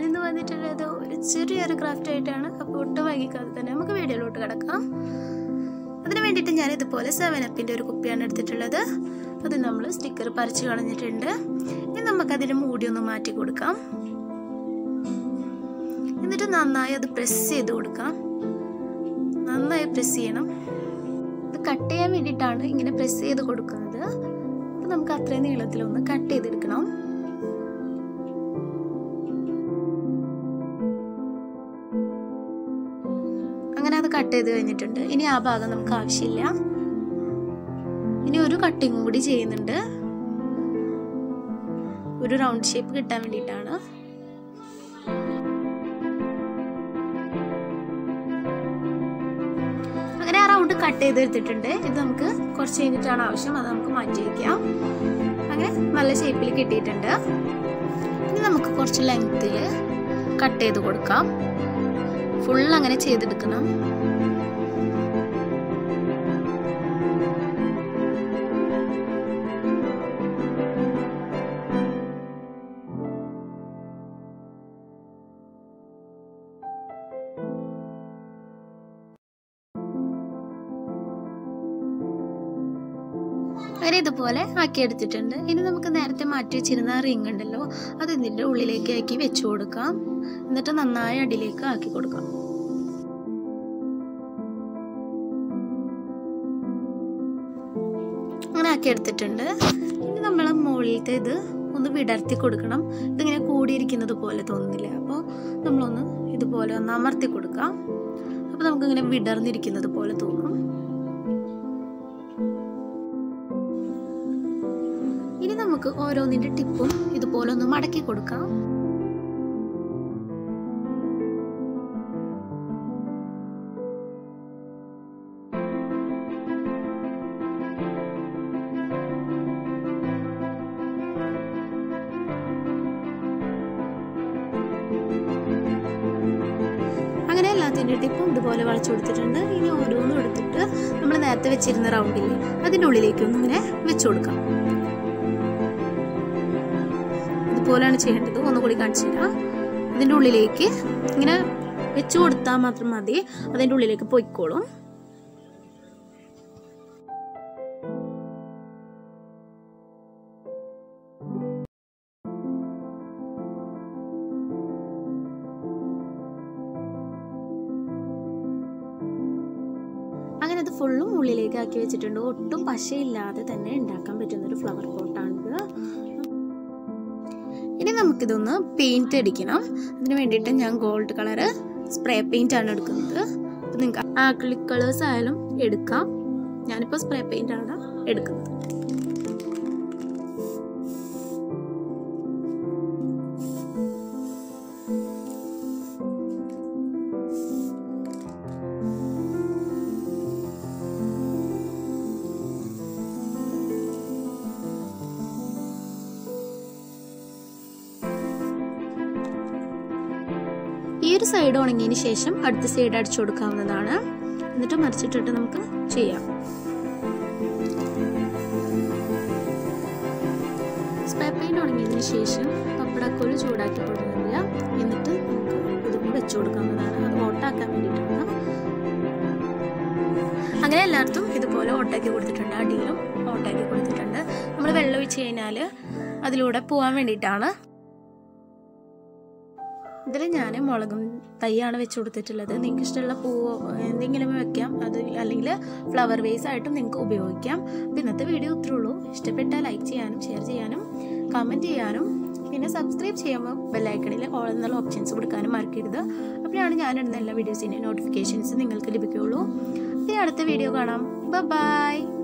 ഞാനിന്ന് വന്നിട്ടുള്ളത് ഒരു ചെറിയൊരു ക്രാഫ്റ്റ് ആയിട്ടാണ് അപ്പോൾ ഒട്ടും വൈകിക്കാതെ തന്നെ നമുക്ക് വീഡിയോയിലോട്ട് കിടക്കാം അതിന് വേണ്ടിയിട്ട് ഞാൻ ഇതുപോലെ സെവൻ അപ്പിൻ്റെ ഒരു കുപ്പിയാണ് എടുത്തിട്ടുള്ളത് അത് നമ്മൾ സ്റ്റിക്കർ പറിച്ച് കളഞ്ഞിട്ടുണ്ട് ഇനി നമുക്കതിൻ്റെ മൂടി ഒന്ന് മാറ്റി കൊടുക്കാം എന്നിട്ട് നന്നായി അത് പ്രസ് ചെയ്ത് കൊടുക്കാം നന്നായി പ്രസ് ചെയ്യണം ഇത് കട്ട് ചെയ്യാൻ വേണ്ടിയിട്ടാണ് ഇങ്ങനെ പ്രസ് ചെയ്ത് കൊടുക്കുന്നത് അപ്പം നമുക്ക് അത്രയും നീളത്തിലൊന്ന് കട്ട് ചെയ്തെടുക്കണം അങ്ങനെ അത് കട്ട് ചെയ്ത് കഴിഞ്ഞിട്ടുണ്ട് ഇനി ആ ഭാഗം നമുക്ക് ആവശ്യമില്ല ഇനി ഒരു കട്ടിങ് കൂടി ചെയ്യുന്നുണ്ട് ഒരു റൗണ്ട് ഷേപ്പ് കിട്ടാൻ വേണ്ടിയിട്ടാണ് അങ്ങനെ ആ റൗണ്ട് കട്ട് ചെയ്ത് എടുത്തിട്ടുണ്ട് ഇത് നമുക്ക് കുറച്ച് കഴിഞ്ഞിട്ടാണ് ആവശ്യം അത് നമുക്ക് മാറ്റി വയ്ക്കാം അങ്ങനെ നല്ല ഷേപ്പിൽ കിട്ടിയിട്ടുണ്ട് ഇനി നമുക്ക് കുറച്ച് ലെങ്ത്തിൽ കട്ട് ചെയ്ത് കൊടുക്കാം ഫുൾ അങ്ങനെ ചെയ്തെടുക്കണം അങ്ങനെ ഇതുപോലെ ആക്കി എടുത്തിട്ടുണ്ട് ഇനി നമുക്ക് നേരത്തെ മാറ്റി വെച്ചിരുന്ന റിങ് ഉണ്ടല്ലോ അത് ഇതിൻ്റെ ഉള്ളിലേക്ക് ആക്കി വെച്ചു കൊടുക്കാം എന്നിട്ട് നന്നായി അടിയിലേക്ക് ആക്കി കൊടുക്കാം അങ്ങനെ ആക്കി എടുത്തിട്ടുണ്ട് ഇനി നമ്മൾ മുകളിലത്തെ ഇത് ഒന്ന് വിടർത്തി കൊടുക്കണം ഇതിങ്ങനെ കൂടിയിരിക്കുന്നത് പോലെ തോന്നുന്നില്ല അപ്പോൾ നമ്മളൊന്ന് ഇതുപോലെ ഒന്ന് അമർത്തി കൊടുക്കാം അപ്പോൾ നമുക്കിങ്ങനെ വിടർന്നിരിക്കുന്നത് പോലെ തോന്നും ഇനി നമുക്ക് ഓരോന്നിന്റെ ടിപ്പും ഇതുപോലെ ഒന്ന് മടക്കി കൊടുക്കാം അങ്ങനെ എല്ലാത്തിൻ്റെ ടിപ്പും ഇതുപോലെ വളച്ചു കൊടുത്തിട്ടുണ്ട് ഇനി ഓരോന്നും എടുത്തിട്ട് നമ്മൾ നേരത്തെ വെച്ചിരുന്ന റൗണ്ടിൽ അതിൻ്റെ ഉള്ളിലേക്ക് ഒന്ന് ഇങ്ങനെ വെച്ചു കൊടുക്കാം ഇതുപോലെയാണ് ചെയ്യേണ്ടത് ഒന്നുകൂടി കാണിച്ചു തരാം ഇതിൻ്റെ ഉള്ളിലേക്ക് ഇങ്ങനെ വെച്ച് കൊടുത്താൽ മാത്രം മതി അതിൻ്റെ ഉള്ളിലേക്ക് പൊയ്ക്കോളും അങ്ങനെ അത് ഫുള്ളും ഉള്ളിലേക്ക് ആക്കി വെച്ചിട്ടുണ്ട് ഒട്ടും പശയില്ലാതെ തന്നെ ഉണ്ടാക്കാൻ പറ്റുന്ന ഒരു ഫ്ലവർ പോട്ടാണിത് ഇനി നമുക്കിതൊന്ന് പെയിന്റ് അടിക്കണം അതിന് വേണ്ടിയിട്ട് ഞാൻ ഗോൾഡ് കളറ് സ്പ്രേ പെയിന്റ് ആണ് എടുക്കുന്നത് അപ്പം നിങ്ങൾക്ക് ആക്രിലിക് കളേഴ്സ് ആയാലും എടുക്കാം ഞാനിപ്പോൾ സ്പ്രേ പെയിന്റ് ആണ് എടുക്കുന്നത് ഈ ഒരു സൈഡ് ഉണങ്ങിയതിന് ശേഷം അടുത്ത സൈഡ് അടിച്ചു കൊടുക്കാവുന്നതാണ് എന്നിട്ട് മറിച്ചിട്ടിട്ട് നമുക്ക് ചെയ്യാം സ്പ്രേ പെയിന്റ് ഉണങ്ങിയതിന് ശേഷം പപ്പടക്കോഴി ചൂടാക്കി കൊടുക്കുന്നില്ല എന്നിട്ട് നമുക്ക് ഇതും വെച്ചു കൊടുക്കാവുന്നതാണ് അത് ഓട്ടാക്കാൻ വേണ്ടിയിട്ടാണ് അങ്ങനെ എല്ലായിടത്തും ഇതുപോലെ ഓട്ടാക്കി കൊടുത്തിട്ടുണ്ട് അടിയിലും ഓട്ടാക്കി കൊടുത്തിട്ടുണ്ട് നമ്മൾ വെള്ളം ഒഴിച്ച് കഴിഞ്ഞാൽ അതിലൂടെ പോകാൻ വേണ്ടിയിട്ടാണ് ഇതിൽ ഞാൻ മുളകും തൈയാണ് വെച്ച് കൊടുത്തിട്ടുള്ളത് നിങ്ങൾക്ക് ഇഷ്ടമുള്ള പൂവോ എന്തെങ്കിലും വെക്കാം അത് അല്ലെങ്കിൽ ഫ്ലവർ വേസ് ആയിട്ടും നിങ്ങൾക്ക് ഉപയോഗിക്കാം അപ്പോൾ ഇന്നത്തെ വീഡിയോ ഇത്രേ ഉള്ളൂ ഇഷ്ടപ്പെട്ടാൽ ലൈക്ക് ചെയ്യാനും ഷെയർ ചെയ്യാനും കമൻറ്റ് ചെയ്യാനും പിന്നെ സബ്സ്ക്രൈബ് ചെയ്യുമ്പോൾ ബെല്ലൈക്കണിൽ ഓൾ എന്നുള്ള ഓപ്ഷൻസ് കൊടുക്കാനും മറക്കരുത് അപ്പോഴാണ് ഞാനിടുന്ന എല്ലാ വീഡിയോസിൻ്റെ നോട്ടിഫിക്കേഷൻസ് നിങ്ങൾക്ക് ലഭിക്കുകയുള്ളൂ ഇനി അടുത്ത വീഡിയോ കാണാം ബൈ